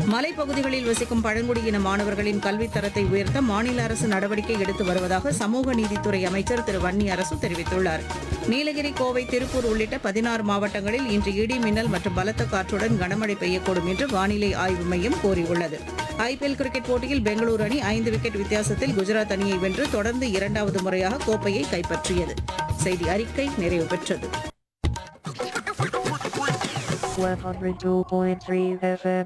மலைப்பகுதிகளில் வசிக்கும் பழங்குடியின மாணவர்களின் கல்வித் தரத்தை உயர்த்த மாநில அரசு நடவடிக்கை எடுத்து வருவதாக சமூக நீதித்துறை அமைச்சர் திரு வன்னி அரசு தெரிவித்துள்ளார் நீலகிரி கோவை திருப்பூர் உள்ளிட்ட பதினாறு மாவட்டங்களில் இன்று இடி மின்னல் மற்றும் பலத்த காற்றுடன் கனமழை பெய்யக்கூடும் என்று வானிலை ஆய்வு மையம் கூறியுள்ளது ஐபிஎல் கிரிக்கெட் போட்டியில் பெங்களூரு அணி ஐந்து விக்கெட் வித்தியாசத்தில் குஜராத் அணியை வென்று தொடர்ந்து இரண்டாவது முறையாக கோப்பையை கைப்பற்றியது செய்தி அறிக்கை நிறைவு பெற்றது 102.3 FM.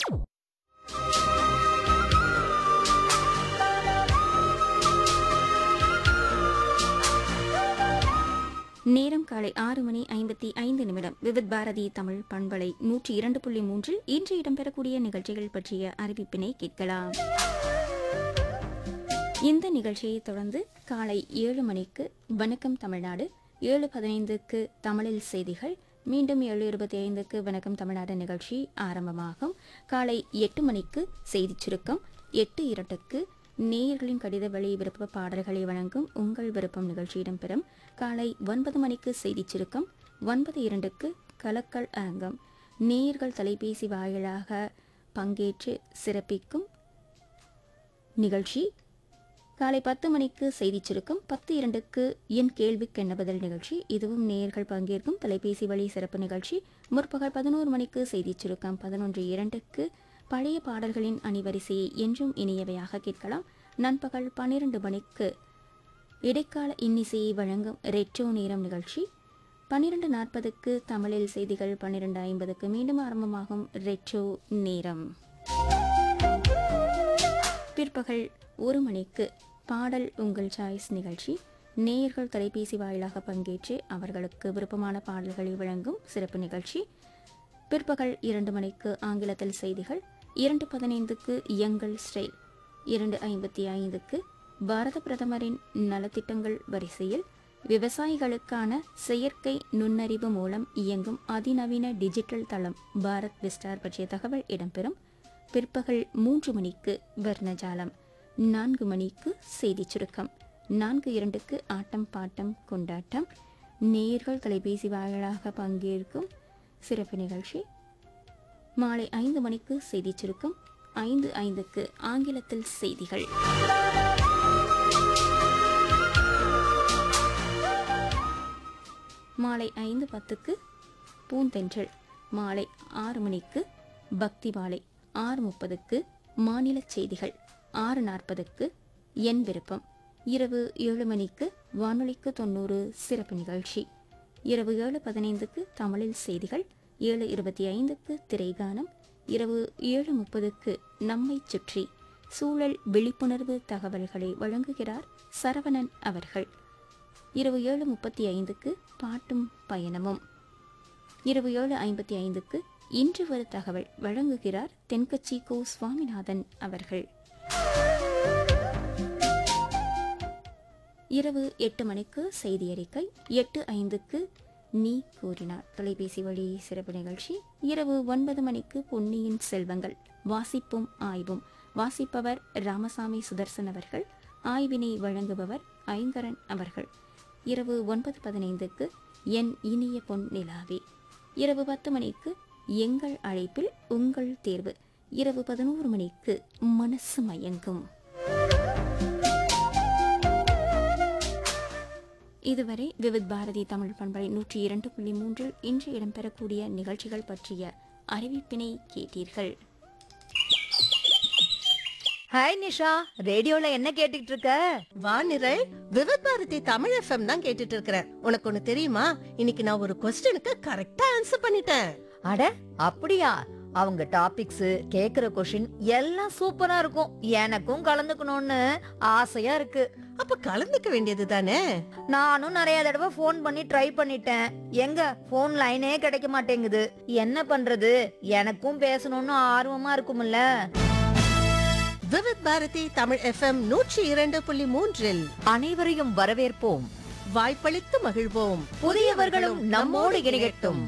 நேரம் காலை ஆறு மணி ஐம்பத்தி ஐந்து நிமிடம் விவித் பாரதி தமிழ் பண்பலை நூற்றி இரண்டு புள்ளி மூன்றில் இன்று இடம்பெறக்கூடிய நிகழ்ச்சிகள் பற்றிய அறிவிப்பினை கேட்கலாம் இந்த நிகழ்ச்சியை தொடர்ந்து காலை ஏழு மணிக்கு வணக்கம் தமிழ்நாடு ஏழு பதினைந்துக்கு தமிழில் செய்திகள் மீண்டும் ஏழு இருபத்தி ஐந்துக்கு வணக்கம் தமிழ்நாடு நிகழ்ச்சி ஆரம்பமாகும் காலை எட்டு மணிக்கு செய்திச் சுருக்கம் எட்டு இரண்டுக்கு நேயர்களின் கடித வழி விருப்ப பாடல்களை வழங்கும் உங்கள் விருப்பம் நிகழ்ச்சி இடம்பெறும் காலை ஒன்பது மணிக்கு செய்திச் சுருக்கம் ஒன்பது இரண்டுக்கு கலக்கல் அரங்கம் நேயர்கள் தொலைபேசி வாயிலாக பங்கேற்று சிறப்பிக்கும் நிகழ்ச்சி காலை பத்து மணிக்கு செய்திச் சுருக்கம் பத்து இரண்டுக்கு என் கேள்விக்கு என்ன பதில் நிகழ்ச்சி இதுவும் நேயர்கள் பங்கேற்கும் தொலைபேசி வழி சிறப்பு நிகழ்ச்சி முற்பகல் பதினோரு மணிக்கு செய்திச் சுருக்கம் பதினொன்று இரண்டுக்கு பழைய பாடல்களின் அணிவரிசையை என்றும் இனியவையாக கேட்கலாம் நண்பகல் பன்னிரண்டு மணிக்கு இடைக்கால இன்னிசையை வழங்கும் ரெட்ரோ நேரம் நிகழ்ச்சி பன்னிரண்டு நாற்பதுக்கு தமிழில் செய்திகள் பன்னிரண்டு ஐம்பதுக்கு மீண்டும் ஆரம்பமாகும் ரெட்ரோ நேரம் பிற்பகல் ஒரு மணிக்கு பாடல் உங்கள் சாய்ஸ் நிகழ்ச்சி நேயர்கள் தொலைபேசி வாயிலாக பங்கேற்று அவர்களுக்கு விருப்பமான பாடல்களை வழங்கும் சிறப்பு நிகழ்ச்சி பிற்பகல் இரண்டு மணிக்கு ஆங்கிலத்தில் செய்திகள் இரண்டு பதினைந்துக்கு எங்கள் ஸ்டைல் இரண்டு ஐம்பத்தி ஐந்துக்கு பாரத பிரதமரின் நலத்திட்டங்கள் வரிசையில் விவசாயிகளுக்கான செயற்கை நுண்ணறிவு மூலம் இயங்கும் அதிநவீன டிஜிட்டல் தளம் பாரத் விஸ்டார் பற்றிய தகவல் இடம்பெறும் பிற்பகல் மூன்று மணிக்கு வர்ணஜாலம் நான்கு மணிக்கு செய்திச் சுருக்கம் நான்கு இரண்டுக்கு ஆட்டம் பாட்டம் கொண்டாட்டம் நேர்கள் தொலைபேசி வாயிலாக பங்கேற்கும் சிறப்பு நிகழ்ச்சி மாலை ஐந்து மணிக்கு செய்திச் சுருக்கம் ஐந்து ஐந்துக்கு ஆங்கிலத்தில் செய்திகள் மாலை ஐந்து பத்துக்கு பூந்தென்றல் மாலை ஆறு மணிக்கு பக்தி மாலை ஆறு முப்பதுக்கு மாநில செய்திகள் ஆறு நாற்பதுக்கு என் விருப்பம் இரவு ஏழு மணிக்கு வானொலிக்கு தொண்ணூறு சிறப்பு நிகழ்ச்சி இரவு ஏழு பதினைந்துக்கு தமிழில் செய்திகள் ஏழு இருபத்தி ஐந்துக்கு திரைகானம் இரவு ஏழு முப்பதுக்கு நம்மை சுற்றி சூழல் விழிப்புணர்வு தகவல்களை வழங்குகிறார் சரவணன் அவர்கள் இரவு ஏழு முப்பத்தி ஐந்துக்கு பாட்டும் பயணமும் இரவு ஏழு ஐம்பத்தி ஐந்துக்கு இன்று ஒரு தகவல் வழங்குகிறார் தென்கட்சி கோ சுவாமிநாதன் அவர்கள் இரவு எட்டு மணிக்கு செய்தி அறிக்கை எட்டு ஐந்துக்கு நீ கூறினார் தொலைபேசி வழி சிறப்பு நிகழ்ச்சி இரவு ஒன்பது மணிக்கு பொன்னியின் செல்வங்கள் வாசிப்பும் ஆய்வும் வாசிப்பவர் ராமசாமி சுதர்சன் அவர்கள் ஆய்வினை வழங்குபவர் ஐங்கரன் அவர்கள் இரவு ஒன்பது பதினைந்துக்கு என் இனிய பொன் நிலாவே இரவு பத்து மணிக்கு எங்கள் அழைப்பில் உங்கள் தேர்வு இரவு பதினோரு மணிக்கு மனசு மயங்கும் இதுவரை விவித் பாரதி தமிழ் பண்பலை நூற்றி இரண்டு புள்ளி மூன்றில் இன்று இடம்பெறக்கூடிய நிகழ்ச்சிகள் பற்றிய அறிவிப்பினை கேட்டீர்கள் ஹாய் நிஷா ரேடியோல என்ன கேட்டுட்டு இருக்க வானிரல் விவித் பாரதி தமிழ் எஃப்எம் தான் கேட்டுட்டு இருக்கிறேன் உனக்கு ஒண்ணு தெரியுமா இன்னைக்கு நான் ஒரு கொஸ்டினுக்கு கரெக்டா ஆன்சர் பண்ணிட்டேன் அட அப்படியா அவங்க டாபிக்ஸ் கேக்குற கொஷின் எல்லாம் சூப்பரா இருக்கும் எனக்கும் கலந்துக்கணும்னு ஆசையா இருக்கு அப்ப கலந்துக்க வேண்டியது தானே நானும் நிறைய தடவை ஃபோன் பண்ணி ட்ரை பண்ணிட்டேன் எங்க ஃபோன் லைனே கிடைக்க மாட்டேங்குது என்ன பண்றது எனக்கும் பேசணும்னு ஆர்வமா இருக்கும்ல விவித் பாரதி தமிழ் எஃப்எம் நூற்றி இரண்டு புள்ளி மூன்றில் அனைவரையும் வரவேற்போம் வாய்ப்பளித்து மகிழ்வோம் புதியவர்களும் நம்மோடு இணையட்டும்